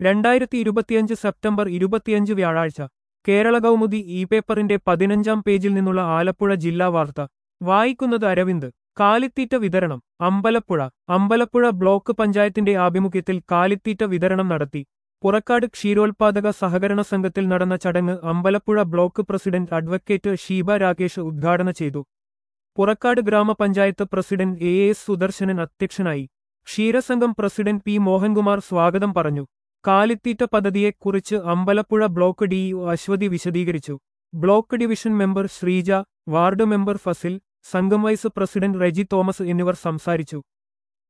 രണ്ടായിരത്തി ഇരുപത്തിയഞ്ച് സെപ്റ്റംബർ ഇരുപത്തിയഞ്ച് വ്യാഴാഴ്ച കേരള കൗമുദി ഇ പേപ്പറിന്റെ പതിനഞ്ചാം പേജിൽ നിന്നുള്ള ആലപ്പുഴ ജില്ലാ വാർത്ത വായിക്കുന്നത് അരവിന്ദ് കാലിത്തീറ്റ വിതരണം അമ്പലപ്പുഴ അമ്പലപ്പുഴ ബ്ലോക്ക് പഞ്ചായത്തിന്റെ ആഭിമുഖ്യത്തിൽ കാലിത്തീറ്റ വിതരണം നടത്തി പുറക്കാട് ക്ഷീരോത്പാദക സഹകരണ സംഘത്തിൽ നടന്ന ചടങ്ങ് Ambalappuzha block president advocate Sheeba Rakesh ഉദ്ഘാടനം ചെയ്തു പുറക്കാട് ഗ്രാമപഞ്ചായത്ത് പ്രസിഡന്റ് എ എസ് സുദർശനൻ അധ്യക്ഷനായി ക്ഷീരസംഘം പ്രസിഡന്റ് പി മോഹൻകുമാർ സ്വാഗതം പറഞ്ഞു കാലിത്തീറ്റ പദ്ധതിയെക്കുറിച്ച് അമ്പലപ്പുഴ ബ്ലോക്ക് ഡിഇഒ അശ്വതി വിശദീകരിച്ചു block division member Sreeja ward member Fasil സംഘം വൈസ് പ്രസിഡന്റ് റെജി തോമസ് എന്നിവർ സംസാരിച്ചു